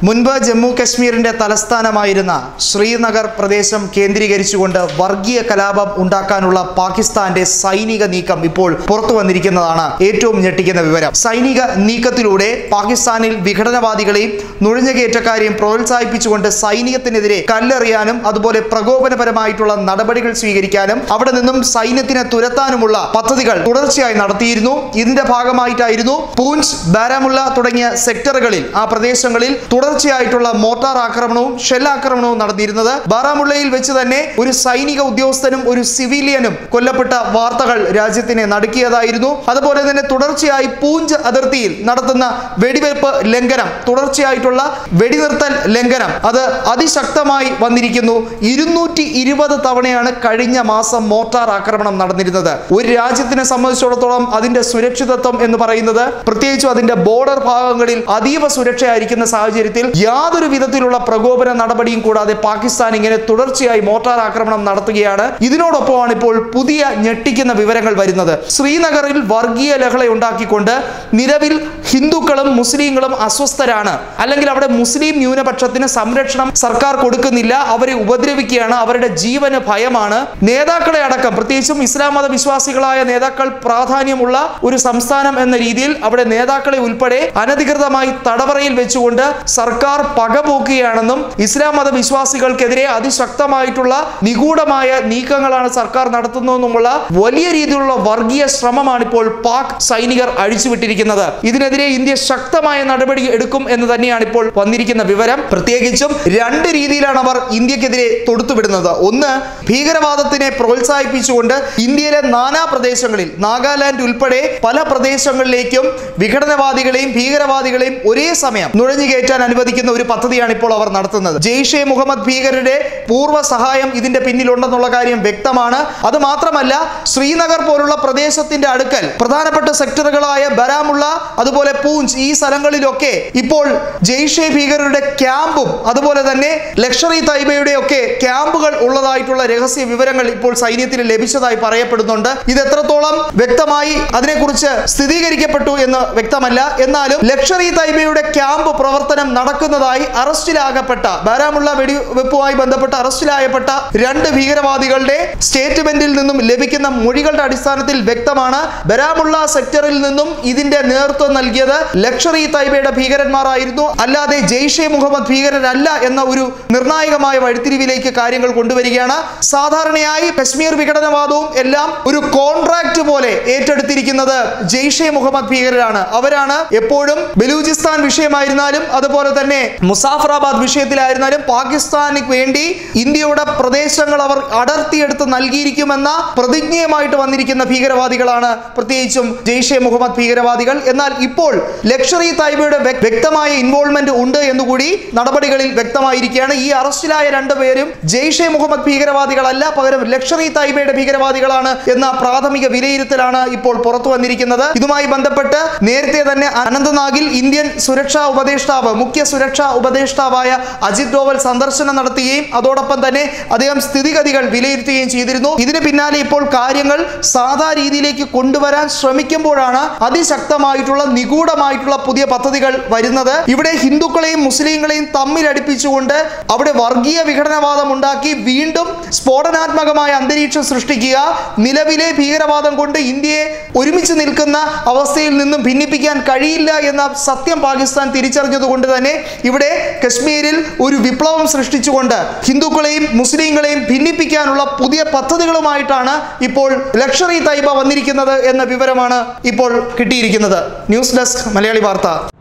മുൻപ് ജമ്മു കശ്മീരിന്റെ തലസ്ഥാനമായിരുന്ന ശ്രീനഗർ പ്രദേശം കേന്ദ്രീകരിച്ചുകൊണ്ട് വർഗീയ കലാപം ഉണ്ടാക്കാനുള്ള പാകിസ്ഥാന്റെ സൈനിക നീക്കം ഇപ്പോൾ പുറത്തു വന്നിരിക്കുന്നതാണ് ഏറ്റവും ഞെട്ടിക്കുന്ന വിവരം സൈനിക നീക്കത്തിലൂടെ പാകിസ്ഥാനിൽ വിഘടനവാദികളെയും നുഴഞ്ഞുകയറ്റക്കാരെയും പ്രോത്സാഹിപ്പിച്ചുകൊണ്ട് സൈനികത്തിനെതിരെ കല്ലെറിയാനും അതുപോലെ പ്രകോപനപരമായിട്ടുള്ള നടപടികൾ സ്വീകരിക്കാനും അവിടെ നിന്നും സൈന്യത്തിനെ തുരത്താനുമുള്ള പദ്ധതികൾ തുടർച്ചയായി നടത്തിയിരുന്നു ഇതിന്റെ ഭാഗമായിട്ടായിരുന്നു പൂഞ്ച് ബാരാമുള്ള തുടങ്ങിയ സെക്ടറുകളിൽ ആ പ്രദേശങ്ങളിൽ തുടർച്ചയായിട്ടുള്ള മോട്ടാർ ആക്രമണവും ഷെൽ ആക്രമണവും നടന്നിരുന്നത് ബാറാമുള്ളയിൽ വെച്ച് തന്നെ ഒരു സൈനിക ഉദ്യോഗസ്ഥനും ഒരു സിവിലിയനും കൊല്ലപ്പെട്ട വാർത്തകൾ രാജ്യത്തിനെ നടുക്കിയതായിരുന്നു അതുപോലെ തന്നെ തുടർച്ചയായി പൂഞ്ച് അതിർത്തിയിൽ നടത്തുന്ന വെടിവെപ്പ് ലംഘനം തുടർച്ചയായിട്ടുള്ള വെടിനിർത്തൽ ലംഘനം അത് അതിശക്തമായി വന്നിരിക്കുന്നു ഇരുന്നൂറ്റി ഇരുപത് തവണയാണ് കഴിഞ്ഞ മാസം മോട്ടാർ ആക്രമണം നടന്നിരുന്നത് ഒരു രാജ്യത്തിനെ സംബന്ധിച്ചിടത്തോളം അതിന്റെ സുരക്ഷിതത്വം എന്ന് പറയുന്നത് പ്രത്യേകിച്ചും അതിന്റെ ബോർഡർ ഭാഗങ്ങളിൽ അതീവ സുരക്ഷയായിരിക്കുന്ന സാഹചര്യത്തിൽ യാതൊരു വിധത്തിലുള്ള പ്രകോപന നടപടിയും കൂടാതെ പാകിസ്ഥാൻ ഇങ്ങനെ തുടർച്ചയായി മോട്ടാർ ആക്രമണം നടത്തുകയാണ് ഇതിനോടൊപ്പമാണ് ഇപ്പോൾ പുതിയ ഞെട്ടിക്കുന്ന വിവരങ്ങൾ വരുന്നത് ശ്രീനഗറിൽ വർഗീയ ലഹള ഉണ്ടാക്കിക്കൊണ്ട് നിലവിൽ ഹിന്ദുക്കളും മുസ്ലിങ്ങളും അസ്വസ്ഥരാണ് അല്ലെങ്കിൽ അവിടെ മുസ്ലിം ന്യൂനപക്ഷത്തിന് സംരക്ഷണം സർക്കാർ കൊടുക്കുന്നില്ല അവരെ ഉപദ്രവിക്കുകയാണ് അവരുടെ ജീവന് ഭയമാണ് നേതാക്കളെ അടക്കം പ്രത്യേകിച്ചും ഇസ്ലാം മത വിശ്വാസികളായ നേതാക്കൾ പ്രാധാന്യമുള്ള ഒരു സംസ്ഥാനം എന്ന രീതിയിൽ അവിടെ നേതാക്കളെ ഉൾപ്പെടെ അനധികൃതമായി തടവറയിൽ വെച്ചുകൊണ്ട് സർക്കാർ പകപോക്കുകയാണെന്നും ഇസ്ലാം മത വിശ്വാസികൾക്കെതിരെ അതിശക്തമായിട്ടുള്ള നിഗൂഢമായ നീക്കങ്ങളാണ് സർക്കാർ നടത്തുന്നതെന്നുമുള്ള വലിയ രീതിയിലുള്ള വർഗീയ ശ്രമമാണ് ഇപ്പോൾ പാക് സൈനികർ അഴിച്ചുവിട്ടിരിക്കുന്നത് ഇതിനെതിരെ ഇന്ത്യ ശക്തമായ നടപടി എടുക്കും എന്ന് തന്നെയാണ് ഇപ്പോൾ വന്നിരിക്കുന്ന വിവരം പ്രത്യേകിച്ചും രണ്ട് രീതിയിലാണ് അവർ ഇന്ത്യക്കെതിരെ തൊടുത്തുവിടുന്നത് ഒന്ന് ഭീകരവാദത്തിനെ പ്രോത്സാഹിപ്പിച്ചുകൊണ്ട് ഇന്ത്യയിലെ നാനാ പ്രദേശങ്ങളിൽ നാഗാലാൻഡ് ഉൾപ്പെടെ പല പ്രദേശങ്ങളിലേക്കും വിഘടനവാദികളെയും ഭീകരവാദികളെയും ഒരേ സമയം നുഴഞ്ഞുകയറ്റാൻ അനുവദിക്കുന്ന ഒരു പദ്ധതിയാണ് ഇപ്പോൾ അവർ നടത്തുന്നത് ജെയ്ഷെ മുഹമ്മദ് ഭീകരരുടെ പൂർവ്വ സഹായം ഇതിന്റെ പിന്നിലുണ്ടെന്നുള്ള കാര്യം വ്യക്തമാണ് അത് മാത്രമല്ല ശ്രീനഗർ പോലുള്ള പ്രദേശത്തിന്റെ അടുക്കൽ പ്രധാനപ്പെട്ട സെക്ടറുകളായ ബരാമുള്ള അതുപോലെ പൂഞ്ച് ഈ സ്ഥലങ്ങളിലൊക്കെ ഇപ്പോൾ ജെയ്ഷെ ഭീകരരുടെ ക്യാമ്പും അതുപോലെ തന്നെ ലക്ഷറി തൈബയുടെ ഒക്കെ ക്യാമ്പുകൾ ഉള്ളതായിട്ടുള്ള രഹസ്യ വിവരങ്ങൾ ഇപ്പോൾ സൈന്യത്തിന് ലഭിച്ചതായി പറയപ്പെടുന്നുണ്ട് ഇത് എത്രത്തോളം വ്യക്തമായി അതിനെക്കുറിച്ച് സ്ഥിരീകരിക്കപ്പെട്ടു എന്ന് വ്യക്തമല്ല എന്നാലും ലക്ഷറി തൈബയുടെ ക്യാമ്പ് പ്രവർത്തനം നടക്കുന്നതായി അറസ്റ്റിലാകപ്പെട്ട ബാരാമുള്ള വെടിവെപ്പുമായി ബന്ധപ്പെട്ട് അറസ്റ്റിലായപ്പെട്ട രണ്ട് ഭീകരവാദികളുടെ സ്റ്റേറ്റ്മെന്റിൽ നിന്നും ലഭിക്കുന്ന മൊഴികളുടെ അടിസ്ഥാനത്തിൽ വ്യക്തമാണ് ബരാമുള്ള സെക്ടറിൽ നിന്നും ഇതിന്റെ നേതൃത്വം നൽകിയത് ലക്ഷറി തൈബയുടെ ഭീകരന്മാരായിരുന്നു അല്ലാതെ ജെയ്ഷെ മുഹമ്മദ് ഭീകരരല്ല എന്ന ഒരു നിർണായകമായ വഴിത്തിരിവിലേക്ക് കാര്യങ്ങൾ കൊണ്ടുവരികയാണ് സാധാരണയായി കശ്മീർ വിഘടനവാദവും എല്ലാം ഒരു കോൺട്രാക്ട് പോലെ ഏറ്റെടുത്തിരിക്കുന്നത് ജെയ്ഷെ മുഹമ്മദ് ഭീകരരാണ് അവരാണ് എപ്പോഴും ബലൂചിസ്ഥാൻ വിഷയമായിരുന്നാലും അതുപോലെ തന്നെ മുസാഫറാബാദ് വിഷയത്തിലായിരുന്നാലും പാകിസ്ഥാന് വേണ്ടി ഇന്ത്യയുടെ പ്രദേശങ്ങൾ അവർ അടർത്തിയെടുത്ത് നൽകിയിരിക്കുമെന്ന പ്രതിജ്ഞയുമായിട്ട് വന്നിരിക്കുന്ന ഭീകരവാദികളാണ് പ്രത്യേകിച്ചും ജെയ്ഷെ മുഹമ്മദ് ഭീകരവാദികൾ എന്നാൽ ഇപ്പോൾ ലക്ഷറി തൈബയുടെ വ്യക്തമായ ഇൻവോൾവ്മെന്റ് ഉണ്ട് എന്നുകൂടി നടപടികളിൽ വ്യക്തമായിരിക്കുകയാണ് ഈ അറസ്റ്റിലായ രണ്ടുപേരും ജെയ്ഷെ മുഹമ്മദ് ഭീകരവാദികളല്ല പകരം ലക്ഷറി തൈബയുടെ ഭീകരവാദികളാണ് എന്ന പ്രാഥമിക വിലയിരുത്തലാണ് ഇപ്പോൾ പുറത്തു വന്നിരിക്കുന്നത് ഇതുമായി ബന്ധപ്പെട്ട് നേരത്തെ തന്നെ അനന്തനാഗിൽ ഇന്ത്യൻ സുരക്ഷാ ഉപദേഷ്ടാവ് മുഖ്യ സുരക്ഷാ ഉപദേഷ്ടാവായ അജിത് ഡോവൽ സന്ദർശനം നടത്തുകയും അതോടൊപ്പം തന്നെ അദ്ദേഹം സ്ഥിതിഗതികൾ വിലയിരുത്തുകയും ചെയ്തിരുന്നു ഇതിന് പിന്നാലെ ഇപ്പോൾ കാര്യങ്ങൾ സാധാ രീതിയിലേക്ക് കൊണ്ടുവരാൻ ശ്രമിക്കുമ്പോഴാണ് അതിശക്തമായിട്ടുള്ള നിഗൂഢമായിട്ടുള്ള പുതിയ പദ്ധതികൾ വരുന്നത് ഇവിടെ ഹിന്ദുക്കളെയും മുസ്ലിങ്ങളെയും തമ്മിലടിപ്പിച്ചുകൊണ്ട് അവിടെ വർഗീയ വിഘടനവാദം ഉണ്ടാക്കി വീണ്ടും സ്ഫോടനാത്മകമായ അന്തരീക്ഷം സൃഷ്ടിക്കുക നിലവിലെ ഭീകരവാദം കൊണ്ട് ഇന്ത്യയെ ഒരുമിച്ച് നിൽക്കുന്ന അവസ്ഥയിൽ നിന്നും ഭിന്നിപ്പിക്കാൻ കഴിയില്ല എന്ന സത്യം പാകിസ്ഥാൻ തിരിച്ചറിഞ്ഞതുകൊണ്ട് തന്നെ ഇവിടെ കശ്മീരിൽ ഒരു വിപ്ലവം സൃഷ്ടിച്ചുകൊണ്ട് ഹിന്ദുക്കളെയും മുസ്ലിങ്ങളെയും ഭിന്നിപ്പിക്കാനുള്ള പുതിയ പദ്ധതികളുമായിട്ടാണ് ഇപ്പോൾ ലക്ഷറി തൈബ വന്നിരിക്കുന്നത് എന്ന വിവരമാണ് ഇപ്പോൾ കിട്ടിയിരിക്കുന്നത് ന്യൂസ് ഡെസ്ക് മലയാളി വാർത്ത